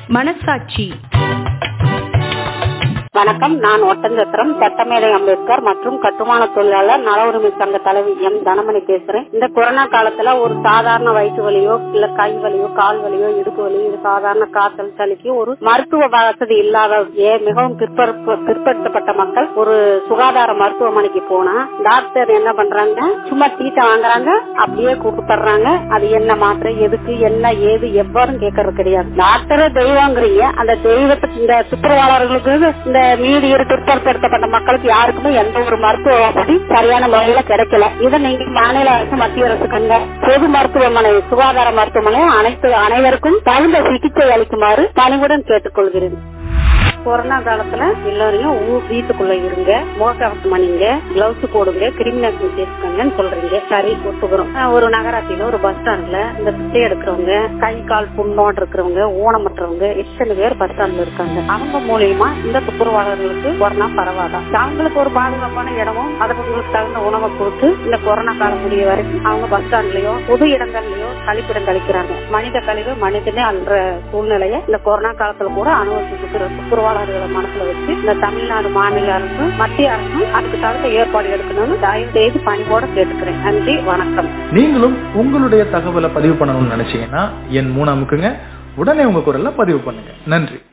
மனசாட்சி வணக்கம் நான் ஒட்டஞ்சத்திரம் சட்டமேதை அம்பேத்கர் மற்றும் கட்டுமான தொழிலாளர் நல உரிமை சங்க தலைவி எம் தனமணி பேசுறேன் இந்த கொரோனா காலத்துல ஒரு சாதாரண வயிற்று வலியோ இல்ல கை வலியோ கால் வலியோ இடுப்பு வலியோ இது சாதாரண காய்ச்சல் சளிக்கு ஒரு மருத்துவ வசதி இல்லாத ஏ- மிகவும் பிற்படுத்த- பிற்படுத்தப்பட்ட மக்கள் ஒரு சுகாதார மருத்துவமனைக்கு போனா டாக்டர் என்ன பண்றாங்க சும்மா சீட்டை வாங்குறாங்க அப்படியே கூப்பிட்டுறாங்க அது என்ன மாத்திரை எதுக்கு என்ன ஏது எவ்வாறும் கேட்கறது கிடையாது டாக்டரை தெய்வங்கிறீங்க அந்த தெய்வத்துக்கு இந்த சுற்றுலாளர்களுக்கு இந்த மீதி இரு பிற்படுத்தப்பட்ட மக்களுக்கு யாருக்குமே எந்த ஒரு மருத்துவ வசதி சரியான முறையில கிடைக்கல இதை நீங்க மாநில அரசு மத்திய அரசு கண்ட பொது மருத்துவமனை சுகாதார மருத்துவமனை அனைத்து அனைவருக்கும் தகுந்த சிகிச்சை அளிக்குமாறு பணிவுடன் கேட்டுக்கொள்கிறேன் கொரோனா காலத்துல எல்லாரையும் ஊ- வீட்டுக்குள்ள இருங்க முகக்கவசம் அணிங்க கிளவுஸ் போடுங்க கிருமிநாசினி சேர்த்துக்கங்கன்னு சொல்றீங்க சரி ஒத்துக்கிறோம் ஆஹ் ஒரு நகராட்சியில ஒரு பஸ் ஸ்டாண்ட்ல இந்த பிச்சை எடுக்கிறவங்க கை கால் புண்ணோடு இருக்கிறவங்க ஊனமற்றவங்க எத்தனை பேர் பஸ் ஸ்டாண்ட்ல இருக்காங்க அவங்க மூலியமா இந்த துப்புரவாளர்களுக்கு கொரோனா பரவாதான் அவங்களுக்கு ஒரு பாதுகாப்பான இடமும் அவங்களுக்கு தகுந்த உணவை கொடுத்து இந்த கொரோனா காலம் முடிய வரைக்கும் அவங்க பஸ் ஸ்டாண்ட்லயோ பொது இடங்கள்லயோ கழிப்பிடம் கழிக்கிறாங்க மனித கழிவு மனிதனே அன்ற சூழ்நிலையை இந்த கொரோனா காலத்துல கூட அனுபவிச்சுட்டு துப்புரவாளர்களை மனசுல வச்சு இந்த தமிழ்நாடு மாநில அரசும் மத்திய அரசும் அதுக்கு தகுந்த ஏற்பாடு எடுக்கணும்னு தயவு செய்து பணிவோட கேட்டுக்கிறேன் நன்றி வணக்கம் நீங்களும் உங்களுடைய தகவலை பதிவு பண்ணணும்னு நினைச்சீங்கன்னா என் மூணு அமுக்குங்க உடனே உங்க குரல்ல பதிவு பண்ணுங்க நன்றி